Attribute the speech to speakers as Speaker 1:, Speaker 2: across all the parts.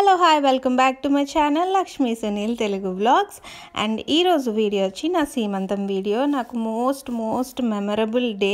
Speaker 1: hello hi welcome back to my channel Lakshmi Sunil Telugu vlogs and ఈరోజు video వచ్చి నా సీమంతం వీడియో నాకు మోస్ట్ మోస్ట్ మెమరబుల్ డే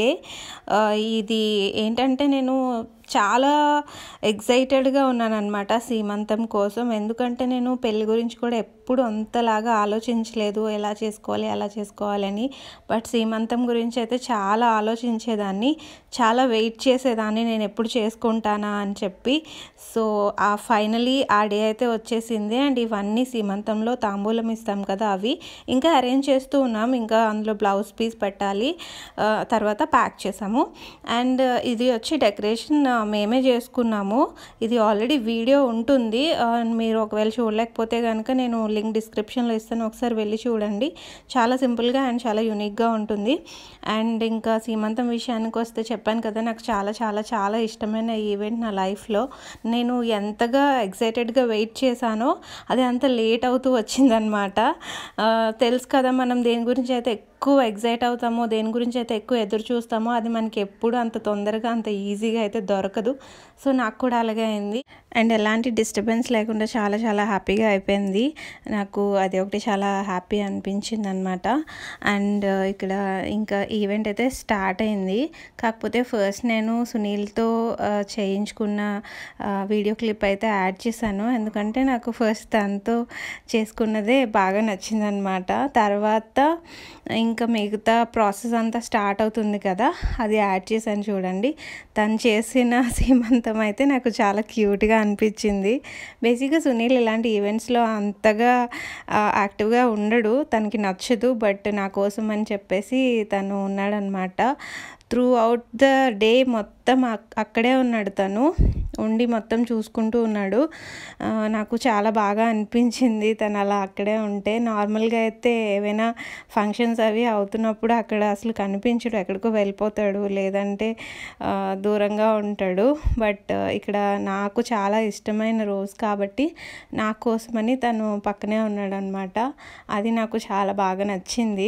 Speaker 1: ఇది ఏంటంటే నేను చాలా ఎగ్జైటెడ్గా ఉన్నాను అనమాట సీమంతం కోసం ఎందుకంటే నేను పెళ్లి గురించి కూడా ఎప్పుడు అంతలాగా ఆలోచించలేదు ఎలా చేసుకోవాలి ఎలా చేసుకోవాలని బట్ సీమంతం గురించి అయితే చాలా ఆలోచించేదాన్ని చాలా వెయిట్ చేసేదాన్ని నేను ఎప్పుడు చేసుకుంటానా అని చెప్పి సో ఆ ఫైనలీ ఆ డే అయితే వచ్చేసింది అండ్ ఇవన్నీ సీమంతంలో తాంబూలం ఇస్తాం కదా అవి ఇంకా అరేంజ్ చేస్తూ ఉన్నాం ఇంకా అందులో బ్లౌజ్ పీస్ పెట్టాలి ఆ, తర్వాత ప్యాక్ చేసాము అండ్ ఇది వచ్చి డెకరేషన్ ఆ, మేమే చేసుకున్నాము ఇది ఆల్రెడీ వీడియో ఉంటుంది ఆ, మీరు ఒకవేళ చూడలేకపోతే కనుక నేను లింక్ డిస్క్రిప్షన్లో ఇస్తాను ఒకసారి వెళ్ళి చూడండి చాలా సింపుల్గా అండ్ చాలా యూనిక్గా ఉంటుంది అండ్ ఇంకా సీమంతం విషయానికి వస్తే చెప్పాను కదా నాకు చాలా చాలా చాలా ఇష్టమైన ఈవెంట్ నా లైఫ్లో నేను ఎంతగా ఎగ్జైటెడ్గా వెయిట్ చేశానో అది అంత లేట్ అవుతూ వచ్చిందనమాట ఆ, తెలుసు కదా మనం దేని గురించి అయితే ఎక్కువ ఎగ్జైట్ అవుతామో దేని గురించి అయితే ఎక్కువ ఎదురు చూస్తామో అది మనకి ఎప్పుడు అంత తొందరగా అంత ఈజీగా అయితే దొరకదు సో నాకు కూడా అలాగే అయింది అండ్ ఎలాంటి డిస్టర్బెన్స్ లేకుండా చాలా చాలా హ్యాపీగా అయిపోయింది నాకు అది ఒకటి చాలా హ్యాపీ అనిపించింది అనమాట అండ్ ఇక్కడ ఇంకా ఈవెంట్ అయితే స్టార్ట్ అయింది కాకపోతే ఫస్ట్ నేను సునీల్తో ఆ, చేయించుకున్న ఆ, వీడియో క్లిప్ అయితే యాడ్ చేశాను ఎందుకంటే నాకు ఫస్ట్ తనతో చేసుకున్నదే బాగా నచ్చిందనమాట తర్వాత ఇంకా మిగతా ప్రాసెస్ అంతా స్టార్ట్ అవుతుంది కదా అది యాడ్ చేశాను చూడండి తను చేసిన సీమంతం అయితే నాకు చాలా క్యూట్గా అనిపించింది బేసిక్గా సునీల్ ఇలాంటి ఈవెంట్స్లో అంతగా ఆ, యాక్టివ్గా ఉండడు తనకి నచ్చదు బట్ నా కోసం అని చెప్పేసి తను ఉన్నాడనమాట త్రూ అవుట్ ద డే మొత్తం అక్- అక్కడే ఉన్నాడు తను ఉండి మొత్తం చూసుకుంటూ ఉన్నాడు ఆ, నాకు చాలా బాగా అనిపించింది తను అలా అక్కడే ఉంటే నార్మల్గా అయితే ఏవైనా ఫంక్షన్స్ అవి అవుతున్నప్పుడు అక్కడ అసలు కనిపించడు ఎక్కడికో వెళ్ళిపోతాడు లేదంటే ఆ, దూరంగా ఉంటాడు బట్ ఇక్కడ నాకు చాలా ఇష్టమైన రోజు కాబట్టి నా కోసమని తను పక్కనే ఉన్నాడు అనమాట అది నాకు చాలా బాగా నచ్చింది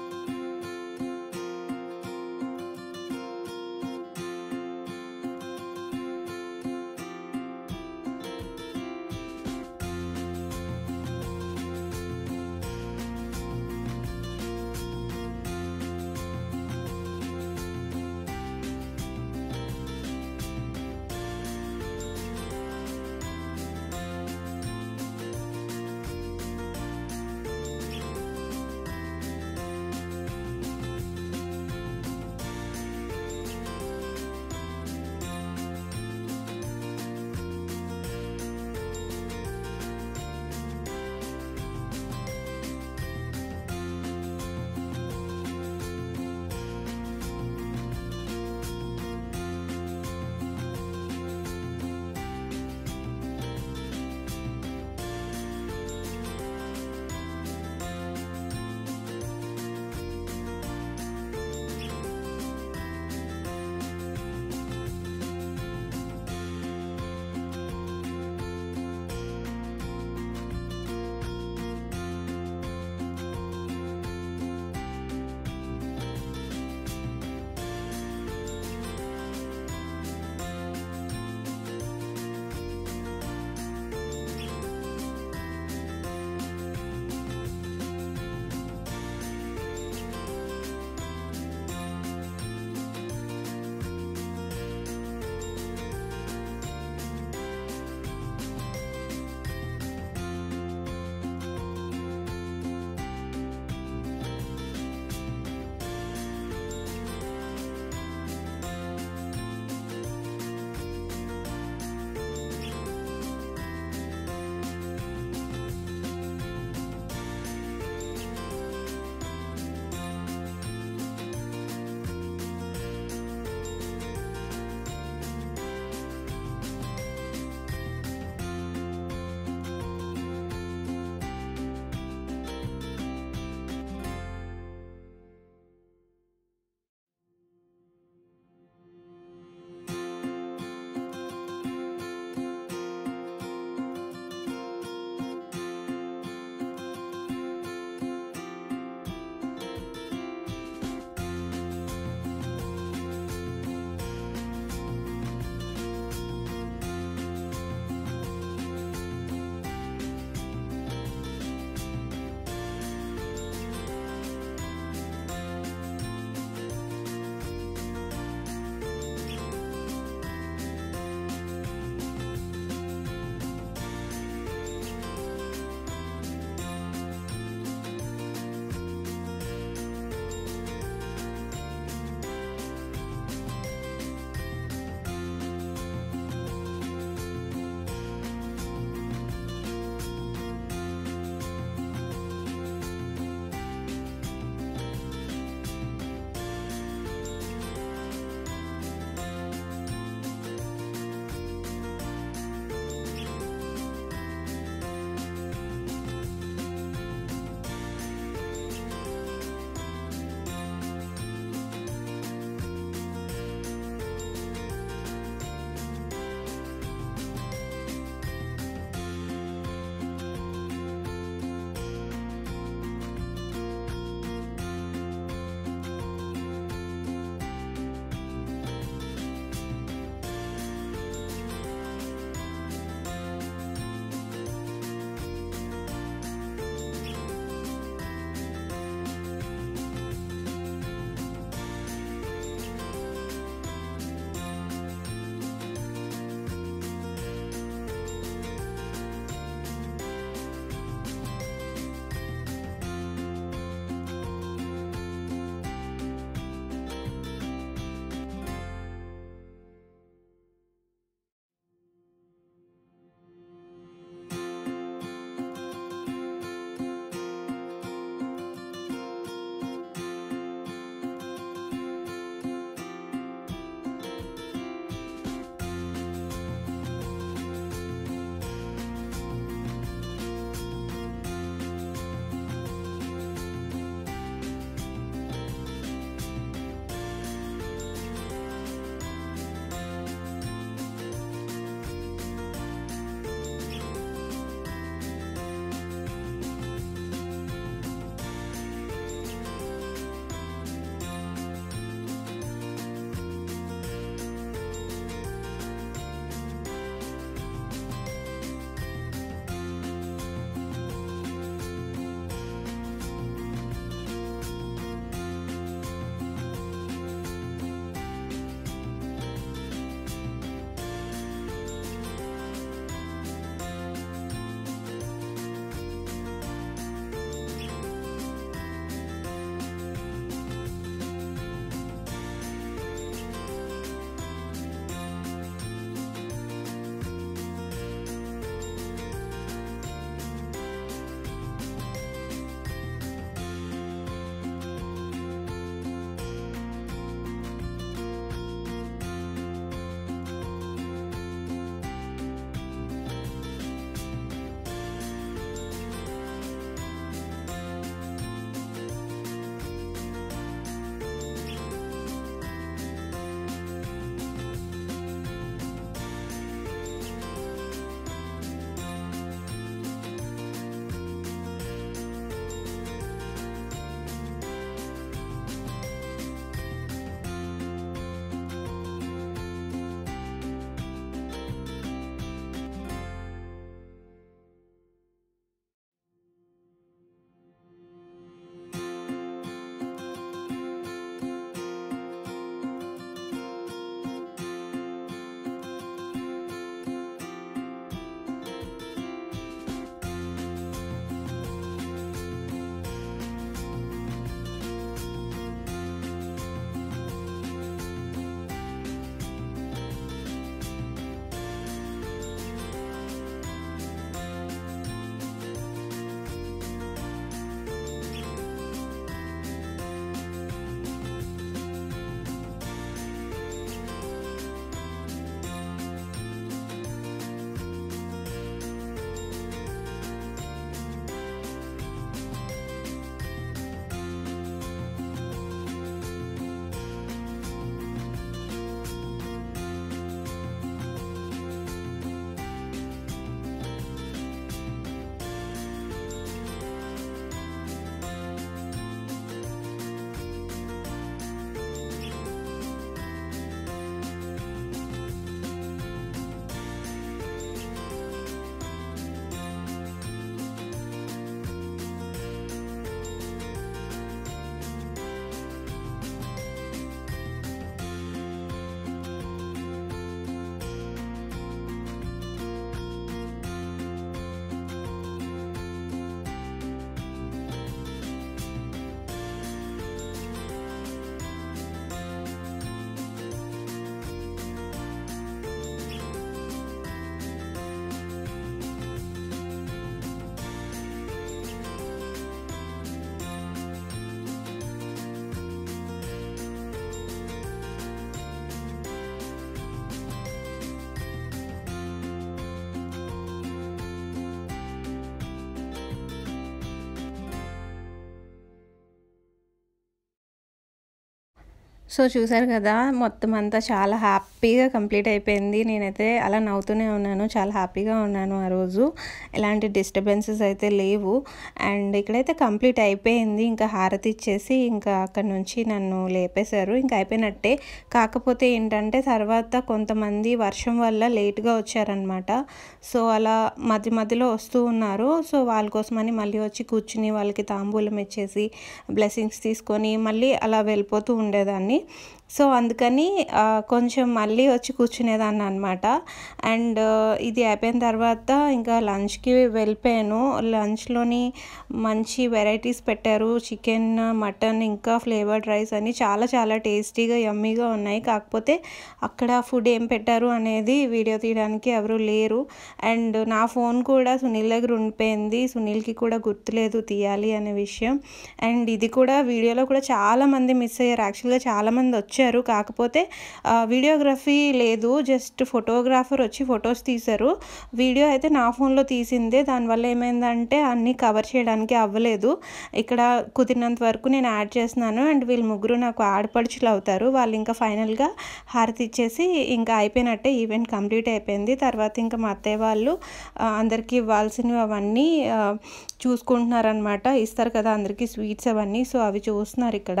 Speaker 1: సో చూసారు కదా మొత్తం అంతా చాలా హ్యాపీగా కంప్లీట్ అయిపోయింది నేనైతే అలా నవ్వుతూనే ఉన్నాను చాలా హ్యాపీగా ఉన్నాను ఆ రోజు ఎలాంటి డిస్టర్బెన్సెస్ అయితే లేవు అండ్ ఇక్కడైతే కంప్లీట్ అయిపోయింది ఇంకా హారతి ఇచ్చేసి ఇంకా అక్కడ నుంచి నన్ను లేపేశారు ఇంకా అయిపోయినట్టే కాకపోతే ఏంటంటే తర్వాత కొంతమంది వర్షం వల్ల లేట్గా వచ్చారనమాట సో అలా మధ్య మధ్యలో వస్తూ ఉన్నారు సో వాళ్ళ కోసమని మళ్ళీ వచ్చి కూర్చుని వాళ్ళకి తాంబూలం ఇచ్చేసి బ్లెస్సింగ్స్ తీసుకొని మళ్ళీ అలా వెళ్ళిపోతూ ఉండేదాన్ని సో అందుకని ఆ, కొంచెం మళ్ళీ వచ్చి కూర్చునేదాన్ని అనమాట అండ్ ఇది అయిపోయిన తర్వాత ఇంకా లంచ్కి వెళ్ళిపోయాను లంచ్లోని మంచి వెరైటీస్ పెట్టారు చికెన్ మటన్ ఇంకా ఫ్లేవర్డ్ రైస్ అని చాలా చాలా టేస్టీగా యమ్మీగా ఉన్నాయి కాకపోతే అక్కడ ఫుడ్ ఏం పెట్టారు అనేది వీడియో తీయడానికి ఎవరు లేరు అండ్ నా ఫోన్ కూడా సునీల్ దగ్గర ఉండిపోయింది సునీల్కి కూడా గుర్తులేదు తీయాలి అనే విషయం అండ్ ఇది కూడా వీడియోలో కూడా చాలా మంది మిస్ అయ్యారు యాక్చువల్గా చాలా మంది వచ్చారు కాకపోతే ఆ, వీడియోగ్రఫీ లేదు జస్ట్ ఫోటోగ్రాఫర్ వచ్చి ఫొటోస్ తీశారు వీడియో అయితే నా ఫోన్లో తీసిందే దానివల్ల ఏమైందంటే అన్నీ కవర్ చేయడానికి అవ్వలేదు ఇక్కడ కుదిరినంత వరకు నేను యాడ్ చేస్తున్నాను అండ్ వీళ్ళు ముగ్గురు నాకు ఆడపడుచులు అవుతారు వాళ్ళు ఇంకా ఫైనల్గా హారతి ఇచ్చేసి ఇంకా అయిపోయినట్టే ఈవెంట్ కంప్లీట్ అయిపోయింది తర్వాత ఇంకా మా అత్తయ్య వాళ్ళు ఆ, అందరికీ ఇవ్వాల్సినవి అవన్నీ ఆ, చూసుకుంటున్నారనమాట ఇస్తారు కదా అందరికీ స్వీట్స్ అవన్నీ సో అవి చూస్తున్నారు ఇక్కడ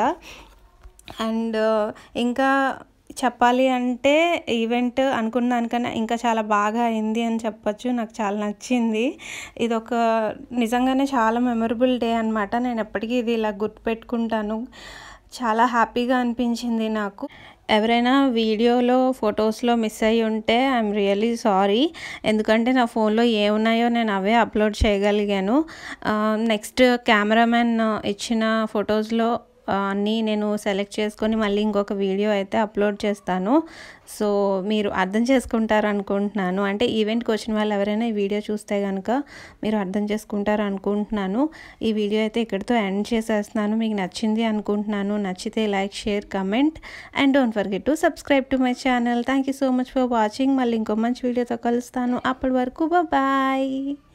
Speaker 1: అండ్ ఇంకా చెప్పాలి అంటే ఈవెంట్ అనుకున్న దానికన్నా ఇంకా చాలా బాగా అయింది అని చెప్పొచ్చు నాకు చాలా నచ్చింది ఇది ఒక నిజంగానే చాలా మెమరబుల్ డే అనమాట నేను ఎప్పటికీ ఇది ఇలా గుర్తుపెట్టుకుంటాను చాలా హ్యాపీగా అనిపించింది నాకు ఎవరైనా వీడియోలో ఫొటోస్లో మిస్ అయ్యి ఉంటే ఐఎమ్ రియల్లీ సారీ ఎందుకంటే నా ఫోన్లో ఏమున్నాయో నేను అవే అప్లోడ్ చేయగలిగాను నెక్స్ట్ కెమెరామెన్ ఇచ్చిన ఫొటోస్లో అన్నీ నేను సెలెక్ట్ చేసుకొని మళ్ళీ ఇంకొక వీడియో అయితే అప్లోడ్ చేస్తాను సో మీరు అర్థం చేసుకుంటారు అనుకుంటున్నాను అంటే ఈవెంట్కి వచ్చిన వాళ్ళు ఎవరైనా ఈ వీడియో చూస్తే కనుక మీరు అర్థం చేసుకుంటారు అనుకుంటున్నాను ఈ వీడియో అయితే ఇక్కడితో ఎండ్ చేసేస్తున్నాను మీకు నచ్చింది అనుకుంటున్నాను నచ్చితే like share comment and don't forget to subscribe to my channel thank you so much for watching మళ్ళీ ఇంకో మంచి వీడియోతో కలుస్తాను అప్పటి వరకు బాయ్